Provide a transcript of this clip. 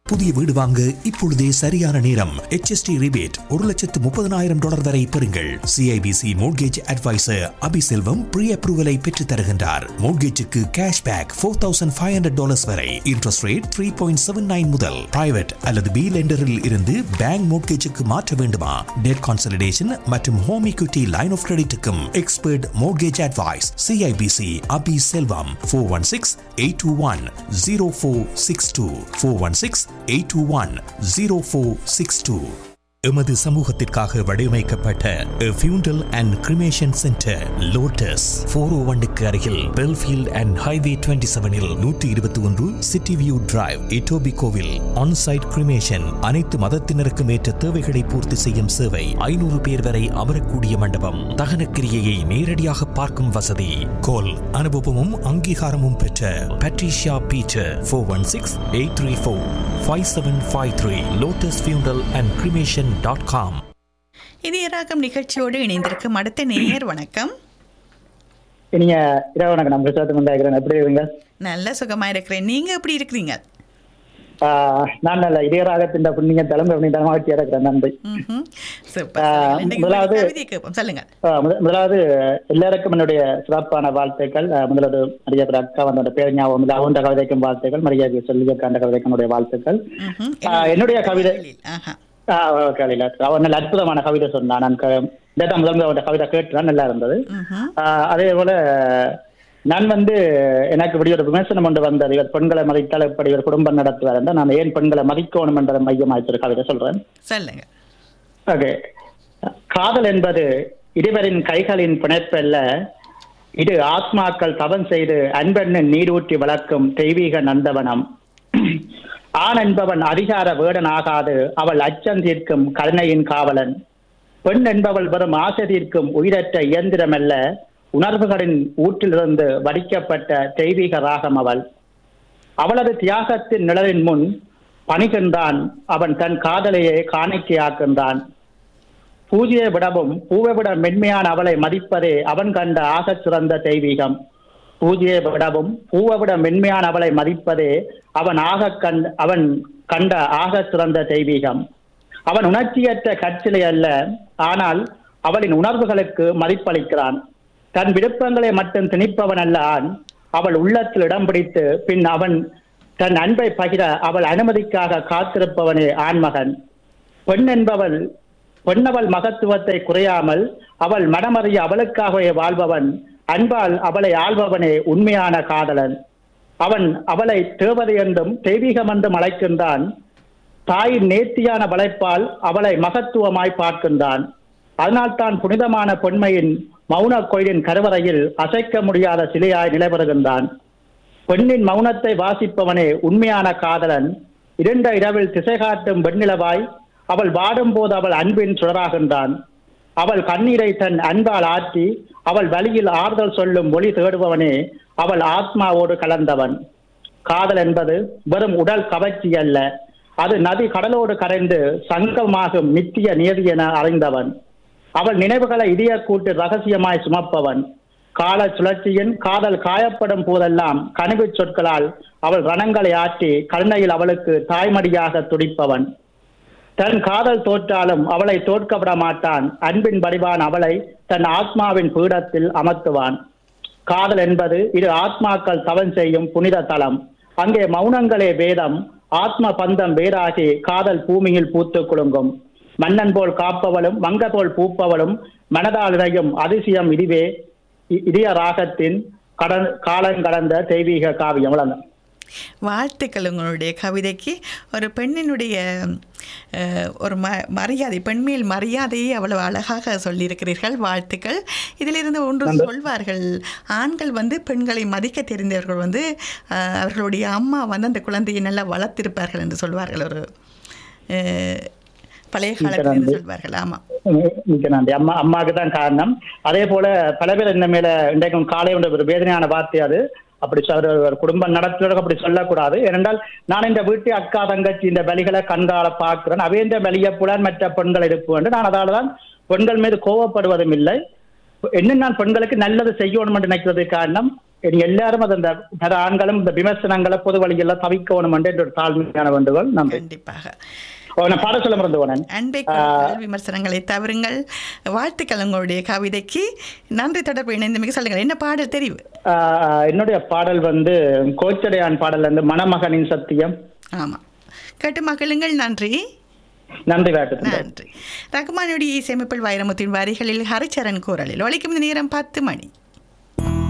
புதிய வீடு வாங்க இப்பொழுதே சரியான நேரம் HST ரிபேட் ஒரு லட்சத்து முப்பதனாயிரம் டாலர் வரை பெறுங்கள் CIBC mortgage adviser Abiselvam pre அப்ரூவலை பெற்றுத் தருகின்றார் மோட்கேஜுக்கு cash back four thousand five hundred dollars வரை interest rate three point seven nine முதல் பிரைவேட் அல்லது பி லெண்டரில் இருந்து பேங்க் மோட்கேஜுக்கு மாற்ற வேண்டுமா டெட் கான்சல்டேஷன் மற்றும் ஹோம் equity லைன் ஆஃப் கிரெடிட்டுக்கும் expert mortgage advice CIBC Abi Selvam four one six eight two one zero four six two four one six eight two one zero four six two எமது சமூகத்திற்காக வடிவமைக்கப்பட்ட funeral and cremation centre Lotus four O ஒன்னுக்கு அருகில் Belfield and highway twenty செவனில் நூற்றி இருபத்தி ஒன்று city view drive இட்டோபி கோவில் ஆன்சைட் கிரிமேஷன் அனைத்து மதத்தினருக்கும் ஏற்ற தேவைகளை பூர்த்தி செய்யும் சேவை ஐநூறு பேர் வரை அமரக்கூடிய மண்டபம் தகன கிரியையை நேரடியாக பார்க்கும் வசதி கோல் அனுபவமும் அங்கீகாரமும் பெற்ற Patricia Peter four one six eight three four five seven five three Lotus funeral and cremation dot com இதய ராகம் நிகழ்ச்சியோடு இணைந்திருக்கும் அடுத்த நேயர் வணக்கம் நீங்க இரவு வணக்கம் நம்ம விசாரத்துக்கு வந்தாக்கிறேன் எப்படி இருக்கீங்க நல்ல சுகமா இருக்கிறேன் நீங்க எப்படி இருக்கிறீங்க ஆஹ் நான் நல்ல இதயராகத்தின் புண்ணிய தலைமை புண்ணிய மகிழ்ச்சியா இருக்கிறேன் நன்றி ம்ஹும். சூப்பர். ஆ, இன்னைக்கு முதலாவது- ஒரு கவிதை கேட்போம் சொல்லுங்க ஆஹ் முத- முதலாவது எல்லாருக்கும் என்னுடைய சிறப்பான வாழ்த்துக்கள் ஆஹ் முதலாவது மரியாதை அக்கா வந்த பேர் ஞாபகம் இல்லை அவன் கவிதைக்கும் வாழ்த்துக்கள் மரியாதை சொல்லிய அந்த கவிதைக்கும் என்னுடைய வாழ்த்துக்கள் ம்ஹும். ஆஹ் என்னுடைய கவிதை ஆஹா. கவிதை அவன் நல்ல அற்புதமான கவிதை சொன்னான் நான் க- இந்த தான் முதல் முதல்ல அவன் கவிதை கேட்டுதான் நல்லா இருந்தது ம்ஹும். ஆஹ் அதே போல நான் வந்து எனக்கு இப்படி ஒரு விமர்சனம் கொண்டு வந்தது இவர் பெண்களை மதித்தால் இப்படி ஒரு குடும்பம் நடத்துவார் என்றால் நான் ஏன் பெண்களை மதிக்கணும் என்றதை மையமாய்த்து ஒரு கவிதை சொல்றேன் சொல்லுங்க ஓகே காதல் என்பது இருவரின் கைகளின் பிணைப்பல்ல இது ஆத்மாக்கள் தவம் செய்து அன்பெண்ணு நீரூற்றி வளர்க்கும் தெய்வீக நந்தவனம் ஆண் என்பவன் அதிகார வேடன் ஆகாது அவள் அச்சம் தீர்க்கும் கருணையின் காவலன் பெண் என்பவள் வெறும் ஆசை தீர்க்கும் உயிரற்ற இயந்திரமல்ல உணர்வுகளின் ஊற்றிலிருந்து வடிக்கப்பட்ட தெய்வீக ராகம் அவள் அவளது தியாகத்தின் நிழலின் முன் பணிகின்றான் அவன் தன் காதலையே காணிக்கையாக்கின்றான் பூஜையை விடவும் பூவை விட மென்மையான அவளை மதிப்பதே அவன் கண்ட ஆகச் சிறந்த தெய்வீகம் பூஜையை விடவும் பூவை விட மென்மையான அவளை மதிப்பதே அவன் ஆக கண் அவன் கண்ட ஆகச் சிறந்த தெய்வீகம் அவன் உணர்ச்சியற்ற கற்சிலை அல்ல ஆனால் அவளின் உணர்வுகளுக்கு மதிப்பளிக்கிறான் தன் விருப்பங்களை மட்டும் திணிப்பவன் அல்ல ஆண் அவள் உள்ளத்தில் இடம் பிடித்து பின் அவன் தன் அன்பை பகிர அவள் அனுமதிக்காக காத்திருப்பவனே ஆண்மகன் பெண் என்பவள் பெண்ணவள் மகத்துவத்தை குறையாமல் அவள் மனமறிய அவளுக்காகவே வாழ்பவன் அன்பால் அவளை ஆள்பவனே உண்மையான காதலன் அவன் அவளை தேவதை என்றும் தெய்வீகம் என்றும் அழைக்கின்றான் தாயின் நேர்த்தியான வளைப்பால் அவளை மகத்துவமாய் பார்க்கின்றான் அதனால்தான் புனிதமான பொன்மையின் மௌன கோயிலின் கருவறையில் அசைக்க முடியாத சிலையாய் நிலைபெறுகின்றான் பெண்ணின் மௌனத்தை வாசிப்பவனே உண்மையான காதலன் இருண்ட இரவில் திசை காட்டும் வெண்ணிலவாய் அவள் வாடும் போது அவள் அன்பின் சுடராகின்றான் அவள் கண்ணீரை தன் அன்பால் ஆற்றி அவள் வழியில் ஆறுதல் சொல்லும் மொழி தேடுபவனே அவள் ஆத்மாவோடு கலந்தவன் காதல் என்பது வெறும் உடல் கவர்ச்சி அல்ல அது நதி கடலோடு கரைந்து சங்கமாகும் நித்திய நியதி என அறிந்தவன் அவள் நினைவுகளை இதய கூட்டு ரகசியமாய் சுமப்பவன் கால சுழற்சியின் காதல் காயப்படும் போதெல்லாம் கனிவு சொற்களால் அவள் ரணங்களை ஆற்றி கருணையில் அவளுக்கு தாய்மடியாக துடிப்பவன் தன் காதல் தோற்றாலும் அவளை தோற்க விட மாட்டான் அன்பின் வடிவான் அவளை தன் ஆத்மாவின் பீடத்தில் அமர்த்துவான் காதல் என்பது இரு ஆத்மாக்கள் தவம் செய்யும் புனித தலம் அங்கே மௌனங்களே வேதம் ஆத்ம பந்தம் வேறாகி காதல் பூமியில் பூத்து குலுங்கும் மன்னன் போல் காப்பவளும் மங்க போல் பூப்பவளும் மனதால் இறையும் அதிசயம் இதுவே இ- இதய ராகத்தின் கடன் காலங்கடந்த தெய்வீக காவியம் வழங்கும் வாழ்த்துக்கள் உங்களுடைய கவிதைக்கு ஒரு பெண்ணினுடைய அஹ், ஒரு ம மரியாதை பெண்மேல் மரியாதையை அவ்வளவு அழகாக சொல்லியிருக்கிறீர்கள் வாழ்த்துக்கள் இதிலிருந்து ஒன்று சொல்வார்கள் ஆண்கள் வந்து பெண்களை மதிக்க தெரிந்தவர்கள் வந்து அஹ், அவர்களுடைய அம்மா வந்து அந்த குழந்தையை நல்லா வளர்த்திருப்பார்கள் என்று சொல்வார்கள் ஒரு அஹ், பழைய காலத்தில் இருந்து சொல்வார்கள் ஆமாம் மிக்க நன்றி அம்மா அம்மாவுக்கு தான் காரணம் அதே போல பல பேர் என்ன மேல இன்றைக்கும் காலை என்ற ஒரு வேதனையான வார்த்தை அது அப்படி சொல்ற ஒரு குடும்பம் நடத்துறதுக்கு அப்படி சொல்லக்கூடாது ஏனென்றால் நான் இந்த வீட்டு அக்கா தங்கச்சி இந்த வலிகளை கண்கால பார்க்கிறேன் அவை இந்த வலிய புலன் மற்ற பெண்கள் இருப்பு என்று நான் அதால தான் பெண்கள் மீது கோவப்படுவதும் இல்லை என்ன நான் பெண்களுக்கு நல்லது செய்யணும் என்று நினைக்கிறது காரணம் இனி எல்லாரும் அது அந்த பல ஆண்களும் இந்த விமர்சனங்களை பொது வழியெல்லாம் தவிக்கணும் என்ற ஒரு தாழ்மையான வேண்டுகோள் நன்றி கண்டிப்பாக ஓ, நான் பாட சொல்ல மறந்து போனேன் அன்பை கொடுங்கள், விமர்சனங்களை தவறுங்கள் வாழ்த்துக்கள் உங்களுடைய கவிதைக்கு நன்றி தொடர்பு இணைந்து மிக சொல்லுங்கள் என்ன பாடல் தெரிவு ஆஹ், என்னுடைய பாடல் வந்து கோச்சடையான் பாடல் வந்து மணமகனின் சத்தியம் ஆமாம் கேட்டு மகிழுங்கள் நன்றி நன்றி வேட்டு நன்றி ரகுமானுடைய இசையமைப்பில் வைரமுத்தின் வரிகளில் ஹரிச்சரன் குரலில் ஒழிக்கும் இந்த நேரம் பத்து மணி